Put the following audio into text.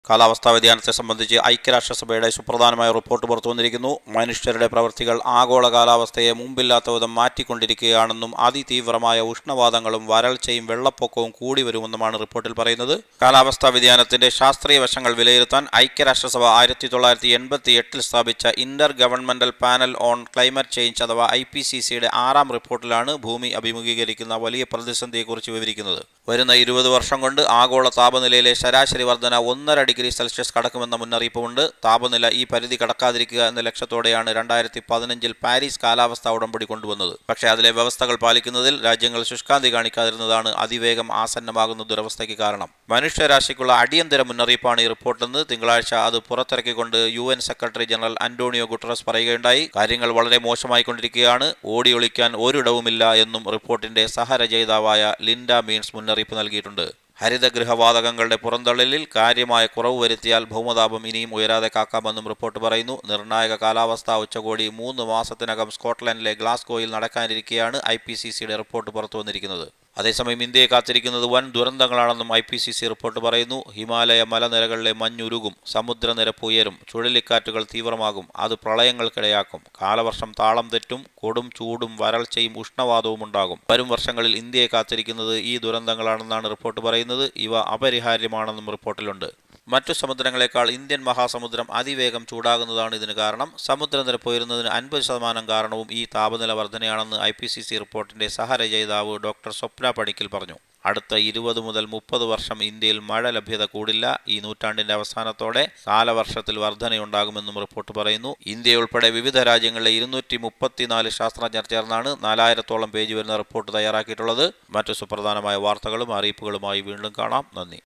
കാലാവസ്ഥാ വ്യതിയാനത്തെ സംബന്ധിച്ച് ഐക്യരാഷ്ട്രസഭയുടെ സുപ്രധാനമായ റിപ്പോർട്ട് പുറത്തുവന്നിരിക്കുന്നു മനുഷ്യരുടെ പ്രവൃത്തികൾ ആഗോള കാലാവസ്ഥയെ മുമ്പില്ലാത്ത വിധം മാറ്റിക്കൊണ്ടിരിക്കുകയാണെന്നും അതിതീവ്രമായ ഉഷ്ണവാദങ്ങളും വരൾച്ചയും വെള്ളപ്പൊക്കവും കൂടി വരുമെന്നുമാണ് റിപ്പോർട്ടിൽ പറയുന്നത് കാലാവസ്ഥാ വ്യതിയാനത്തിന്റെ ശാസ്ത്രീയ വശങ്ങൾ വിലയിരുത്താൻ ഐക്യരാഷ്ട്രസഭ ആയിരത്തി തൊള്ളായിരത്തി എൺപത്തി എട്ടിൽ സ്ഥാപിച്ച inter governmental panel on climate change അഥവാ ഐ പി സി സിയുടെ ആറാം റിപ്പോർട്ടിലാണ് ഭൂമി അഭിമുഖീകരിക്കുന്ന വലിയ പ്രതിസന്ധിയെക്കുറിച്ച് വിവരിക്കുന്നത് വരുന്ന ഇരുപത് വർഷം കൊണ്ട് ആഗോള താപനിലയിലെ ശരാശരി വർധന ഒന്നര ഡിഗ്രി സെൽഷ്യസ് കടക്കുമെന്ന മുന്നറിയിപ്പുമുണ്ട് താപനില ഈ പരിധി കടക്കാതിരിക്കുക എന്ന ലക്ഷ്യത്തോടെയാണ് രണ്ടായിരത്തി പതിനഞ്ചിൽ പാരീസ് കാലാവസ്ഥാ ഉടമ്പടി കൊണ്ടുവന്നത് പക്ഷേ അതിലെ വ്യവസ്ഥകൾ പാലിക്കുന്നതിൽ രാജ്യങ്ങൾ ശുഷ്കാന്തി കാണിക്കാതിരുന്നതാണ് അതിവേഗം ആസന്നമാകുന്ന ദുരവസ്ഥയ്ക്ക് കാരണം മനുഷ്യരാശിക്കുള്ള അടിയന്തര മുന്നറിയിപ്പാണ് ഈ റിപ്പോർട്ടെന്ന് തിങ്കളാഴ്ച അത് പുറത്തിറക്കിക്കൊണ്ട് U N secretary general Antonio Guterres പറയുകയുണ്ടായി കാര്യങ്ങൾ വളരെ മോശമായിക്കൊണ്ടിരിക്കുകയാണ് ഓടിയൊളിക്കാൻ ഒരിടവുമില്ല എന്നും റിപ്പോർട്ടിന്റെ സഹരചയിതാവായ ലിൻഡ മീൻസ് മുന്നറിയിപ്പ് നൽകിയിട്ടുണ്ട് ഹരിതഗൃഹവാതകങ്ങളുടെ പുറന്തള്ളലിൽ കാര്യമായ കുറവ് വരുത്തിയാൽ ഭൗമതാപം ഇനിയും ഉയരാതെ കാക്കാമെന്നും റിപ്പോർട്ട് പറയുന്നു നിർണായക കാലാവസ്ഥാ ഉച്ചകോടി മൂന്ന് മാസത്തിനകം സ്കോട്ട്ലൻഡിലെ ഗ്ലാസ്ഗോയിൽ നടക്കാനിരിക്കെയാണ് ഐ പി സി സിയുടെ റിപ്പോർട്ട് പുറത്തു വന്നിരിക്കുന്നത് അതേസമയം ഇന്ത്യയെ കാത്തിരിക്കുന്നത് വൻ ദുരന്തങ്ങളാണെന്നും I P C C report പറയുന്നു ഹിമാലയ മലനിരകളിലെ മഞ്ഞുരുകും സമുദ്രനിരപ്പ് ഉയരും ചുഴലിക്കാറ്റുകൾ തീവ്രമാകും അത് പ്രളയങ്ങൾക്കിടയാക്കും കാലവർഷം താളം തെറ്റും കൊടും ചൂടും വരൾച്ചയും ഉഷ്ണവാദവും ഉണ്ടാകും വരും വർഷങ്ങളിൽ ഇന്ത്യയെ കാത്തിരിക്കുന്നത് ഈ ദുരന്തങ്ങളാണെന്നാണ് റിപ്പോർട്ട് പറയുന്നത് ഇവ അപരിഹാര്യമാണെന്നും റിപ്പോർട്ടിലുണ്ട് മറ്റു സമുദ്രങ്ങളെക്കാൾ ഇന്ത്യൻ മഹാസമുദ്രം അതിവേഗം ചൂടാകുന്നതാണ് ഇതിന് കാരണം സമുദ്രനിരപ്പ് ഉയരുന്നതിന് അൻപത് ശതമാനം കാരണവും ഈ താപനില വർധനയാണെന്ന് ഐ പി സി സി റിപ്പോർട്ടിന്റെ സഹരചയിതാവ് ഡോക്ടർ സ്വപ്ന പണിക്കൽ പറഞ്ഞു അടുത്ത ഇരുപത് മുതൽ മുപ്പത് വർഷം ഇന്ത്യയിൽ മഴ ലഭ്യത കൂടില്ല ഈ നൂറ്റാണ്ടിന്റെ അവസാനത്തോടെ കാലവർഷത്തിൽ വർധനയുണ്ടാകുമെന്നും റിപ്പോർട്ട് പറയുന്നു ഇന്ത്യ ഉൾപ്പെടെ വിവിധ രാജ്യങ്ങളിലെ ഇരുന്നൂറ്റി മുപ്പത്തിനാല് ശാസ്ത്രജ്ഞർ ചേർന്നാണ് നാലായിരത്തോളം പേജ് വരുന്ന റിപ്പോർട്ട് തയ്യാറാക്കിയിട്ടുള്ളത് മറ്റു സുപ്രധാനമായ വാർത്തകളും അറിയിപ്പുകളുമായി വീണ്ടും കാണാം നന്ദി